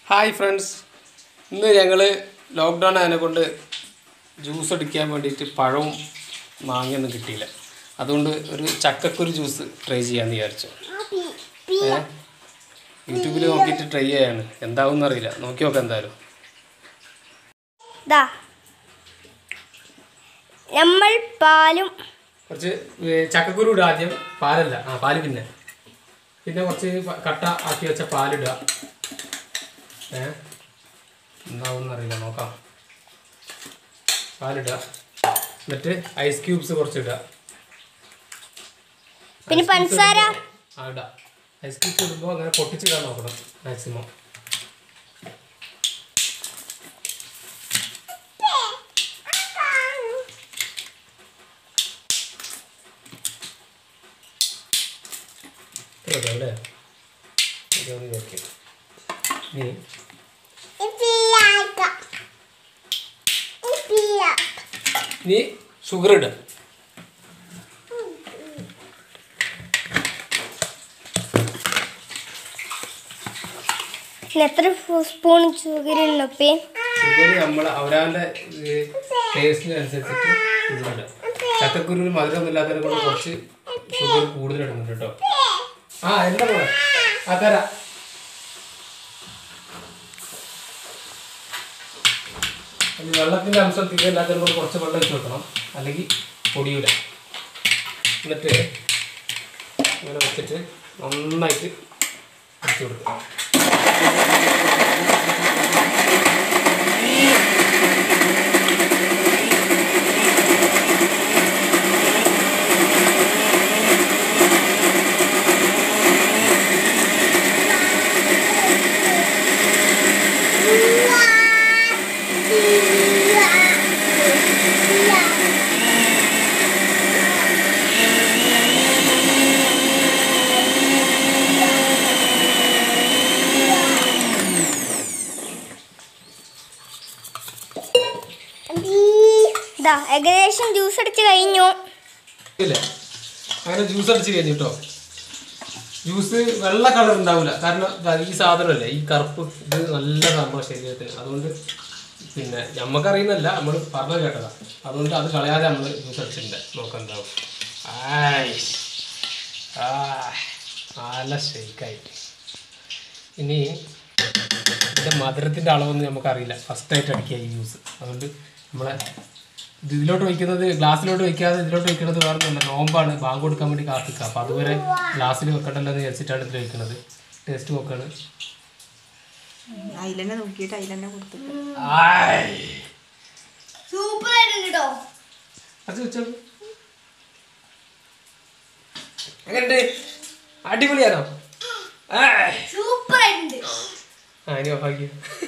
Hi friends ഇന്ന് ഞങ്ങൾ lockdown ആയതിനെ കൊണ്ട് ജ്യൂസ് അടിക്കാൻ വേണ്ടിയിട്ട് പഴവും മാങ്ങയൊന്നും കിട്ടിയില്ല അതുകൊണ്ട് ഒരു ചക്കക്കുരു ജ്യൂസ് ട്രൈ ചെയ്യാമെന്ന് വിചാരിച്ചു ഏ യൂട്യൂബിൽ നോക്കിയിട്ട് ട്രൈ ചെയ്യാണ് എന്താവും അറിയില്ല നോക്കി നോക്കാം എന്തായാലും ദാ നമ്മൾ പാലും കുറച്ച് ഏ, ചക്കക്കുരു ഇടുക ആദ്യം പാലല്ല ആ പാല് പിന്നെ പിന്നെ കുറച്ച് പ- കട്ട ആക്കി വെച്ച പാലിടുക ഏ എന്താവും അറിയില്ല നോക്കാം പാലിടുക എന്നിട്ട് ഐസ് ക്യൂബ്സ് കുറച്ച് ഇടുക പിന്നെ Ice cubes പഞ്ചസാര? ഇടുമ്പോ- ആ ഇടാം ഐസ് ക്യൂബ്സ് ഇടുമ്പോൾ അങ്ങനെ പൊട്ടിച്ചിടാൻ നോക്കണം മാക്സിമം ഇത്ര മതി അല്ലേ ഇതൊന്ന് വെക്കാം ഇനി ഇനി ഷുഗർ ഇടുക പിന്നെ എത്ര സ്പൂൺ ഷുഗർ ഉള്ളപ്പേ ഷുഗർ നമ്മൾ അവരാൻ്റെ ടേസ്റ്റിന് അനുസരിച്ചിട്ട് ഇതിലിടുക ചക്കക്കുരുവിന് മധുരമൊന്നും ഇല്ലാത്തതിനെ കൊണ്ട് കുറച്ച് ഷുഗർ കൂടുതൽ ഇടുന്നുണ്ട് കേട്ടോ ആ എന്താ മോളെ ആ തരാം ഇനി വെള്ളത്തിൻ്റെ അംശം തീരെ ഇല്ലാത്തതിനെ കൊണ്ട് കുറച്ച് വെള്ളം ഇട്ട് വെക്കണം അല്ലെങ്കിൽ പൊടിയൂല എന്നിട്ട് ഇങ്ങനെ വെച്ചിട്ട് നന്നായിട്ട് അടിച്ചു കൊടുക്കുക ഇതാ ഏകദേശം ജ്യൂസ് അടിച്ച് കഴിഞ്ഞു ഇല്ലേ അങ്ങനെ ജ്യൂസ് അടിച്ച് കഴിഞ്ഞു കേട്ടോ ജ്യൂസ് വെള്ള കളർ ഉണ്ടാവില്ല കാരണം ദാ ഈ സാധനമല്ലേ ഈ കറുപ്പ് ഇത് നല്ല സംഭവം ശരീരത്തിന് അതുകൊണ്ട് പിന്നെ നമുക്കറിയുന്നല്ല നമ്മൾ പറഞ്ഞു കേട്ടതാ അതുകൊണ്ട് അത് കളയാതെ നമ്മൾ ജ്യൂസ് അടിച്ചിട്ടുണ്ട് നോക്കാം എന്താവും ആയ്. ആ നല്ല ഷെയ്ക്കായി ഇനി ഇതിൻ്റെ മധുരത്തിൻ്റെ അളവൊന്നും നമുക്കറിയില്ല ഫസ്റ്റായിട്ട് അടിക്കുക ഈ ജ്യൂസ് അതുകൊണ്ട് നമ്മളെ ഇത് ഇതിലോട്ട് വയ്ക്കുന്നത് ഗ്ലാസ്സിലോട്ട് വയ്ക്കാതെ ഇതിലോട്ട് വയ്ക്കുന്നത് വേറെ ഒന്നുമല്ല നോമ്പാണ് ബാങ്ക് കൊടുക്കാൻ വേണ്ടി കാത്തിക്കുക അപ്പോൾ അതുവരെ ഗ്ലാസ്സിൽ വെക്കണ്ടല്ലോ എന്ന് വിചാരിച്ചിട്ടാണ് ഇതിൽ വയ്ക്കുന്നത് ടേസ്റ്റ് നോക്കാണ് അതിലെന്നെ നോക്കിയിട്ട് അതിലെന്നെ കൊടുത്തിട്ട് സൂപ്പർ ആയിട്ടുണ്ട് കേട്ടോ അത് വെച്ചോളൂ എങ്ങനെയുണ്ട് അടിപൊളിയാണോ ആയ്. സൂപ്പർ ആയിട്ടുണ്ട് ആ ഇനി ഓഫാക്കി